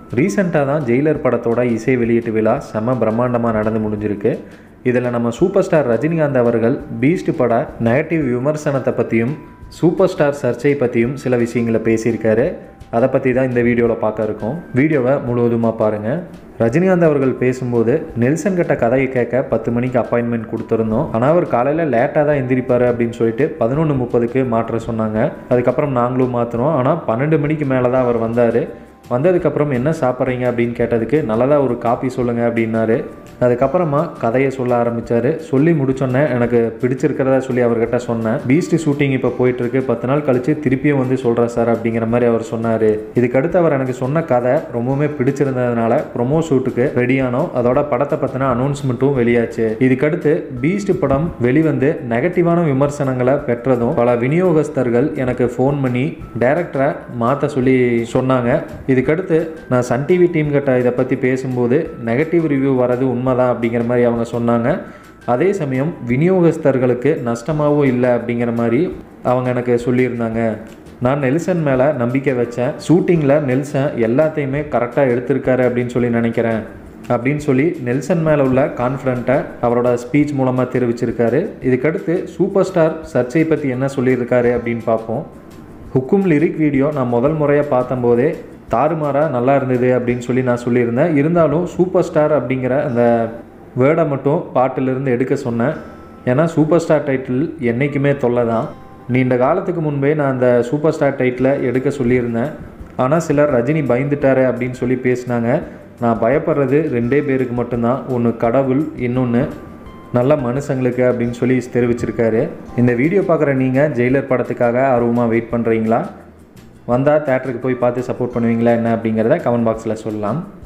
ரீசெண்டாக தான் ஜெயிலர் படத்தோட இசை வெளியீட்டு விழா செம்ம பிரம்மாண்டமாக நடந்து முடிஞ்சிருக்கு இதில் நம்ம சூப்பர் ஸ்டார் ரஜினிகாந்த் அவர்கள் பீஸ்ட் பட நெகட்டிவ் விமர்சனத்தை பற்றியும் சூப்பர் ஸ்டார் சர்ச்சை பற்றியும் சில விஷயங்களை பேசியிருக்காரு அதை பற்றி தான் இந்த வீடியோவில் பார்க்க இருக்கோம் வீடியோவை முழுவதுமாக பாருங்கள் ரஜினிகாந்த் அவர்கள் பேசும்போது நெல்சன் கிட்ட கதையை கேட்க பத்து மணிக்கு அப்பாயின்மெண்ட் கொடுத்துருந்தோம் ஆனால் அவர் காலையில் லேட்டாக தான் எந்திரிப்பார் அப்படின்னு சொல்லிட்டு பதினொன்று முப்பதுக்கு மாற்ற சொன்னாங்க அதுக்கப்புறம் நாங்களும் மாற்றினோம் ஆனால் பன்னெண்டு மணிக்கு மேலே தான் அவர் வந்தார் வந்ததுக்கப்புறம் என்ன சாப்பிட்றீங்க அப்படின்னு கேட்டதுக்கு நல்லதாக ஒரு காப்பி சொல்லுங்கள் அப்படின்னாரு அதுக்கப்புறமா கதையை சொல்ல ஆரம்பித்தார் சொல்லி முடிச்சோன்னே எனக்கு பிடிச்சிருக்கிறதா சொல்லி அவர்கிட்ட சொன்னேன் பீஸ்ட் ஷூட்டிங் இப்போ போயிட்டுருக்கு பத்து நாள் கழித்து திருப்பியும் வந்து சொல்கிறேன் சார் அப்படிங்கிற மாதிரி அவர் சொன்னார் இதுக்கடுத்து அவர் எனக்கு சொன்ன கதை ரொம்பவுமே பிடிச்சிருந்ததுனால ப்ரொமோ ஷூட்டுக்கு ரெடியானோம் அதோட படத்தை பற்றின அனௌன்ஸ்மெண்ட்டும் வெளியாச்சு இதுக்கடுத்து பீஸ்ட் படம் வெளிவந்து நெகட்டிவான விமர்சனங்களை பெற்றதும் பல விநியோகஸ்தர்கள் எனக்கு ஃபோன் பண்ணி டைரக்டரை மாற்ற சொல்லி சொன்னாங்க இதுக்கடுத்து நான் சன் டிவி டீம் கிட்ட இதை பற்றி பேசும்போது நெகட்டிவ் ரிவ்யூ வரது உண்மைதான் அப்படிங்கிற மாதிரி அவங்க சொன்னாங்க அதே சமயம் விநியோகஸ்தர்களுக்கு நஷ்டமாகவும் இல்லை அப்படிங்கிற மாதிரி அவங்க எனக்கு சொல்லியிருந்தாங்க நான் நெல்சன் மேலே நம்பிக்கை வச்சேன் ஷூட்டிங்கில் நெல்சன் எல்லாத்தையுமே கரெக்டாக எடுத்திருக்காரு அப்படின்னு சொல்லி நினைக்கிறேன் அப்படின்னு சொல்லி நெல்சன் மேலே உள்ள கான்ஃபிடண்ட்டை அவரோட ஸ்பீச் மூலமாக தெரிவிச்சிருக்காரு இதுக்கடுத்து சூப்பர் ஸ்டார் சர்ச்சை பற்றி என்ன சொல்லியிருக்காரு அப்படின்னு பார்ப்போம் ஹுக்கும் லிரிக் வீடியோ நான் முதல் முறையாக பார்த்தம்போதே தாறுமாறாக நல்லா இருந்தது அப்படின்னு சொல்லி நான் சொல்லியிருந்தேன் இருந்தாலும் சூப்பர் ஸ்டார் அப்படிங்கிற அந்த வேர்டை மட்டும் பாட்டிலிருந்து எடுக்க சொன்னேன் ஏன்னா சூப்பர் ஸ்டார் டைட்டில் என்றைக்குமே தொல்லை தான் நீண்ட காலத்துக்கு முன்பே நான் அந்த சூப்பர் ஸ்டார் டைட்டிலை எடுக்க சொல்லியிருந்தேன் ஆனால் சிலர் ரஜினி பயந்துட்டாரு அப்படின்னு சொல்லி பேசினாங்க நான் பயப்படுறது ரெண்டே பேருக்கு மட்டும்தான் ஒன்று கடவுள் இன்னொன்று நல்ல மனுஷங்களுக்கு அப்படின்னு சொல்லி தெரிவிச்சிருக்காரு இந்த வீடியோ பார்க்குற நீங்கள் ஜெயிலர் படத்துக்காக ஆர்வமாக வெயிட் பண்ணுறீங்களா வந்தால் தேட்டருக்கு போய் பார்த்து சப்போர்ட் பண்ணுவீங்களா என்ன அப்படிங்கிறத கமெண்ட் பாக்ஸில் சொல்லலாம்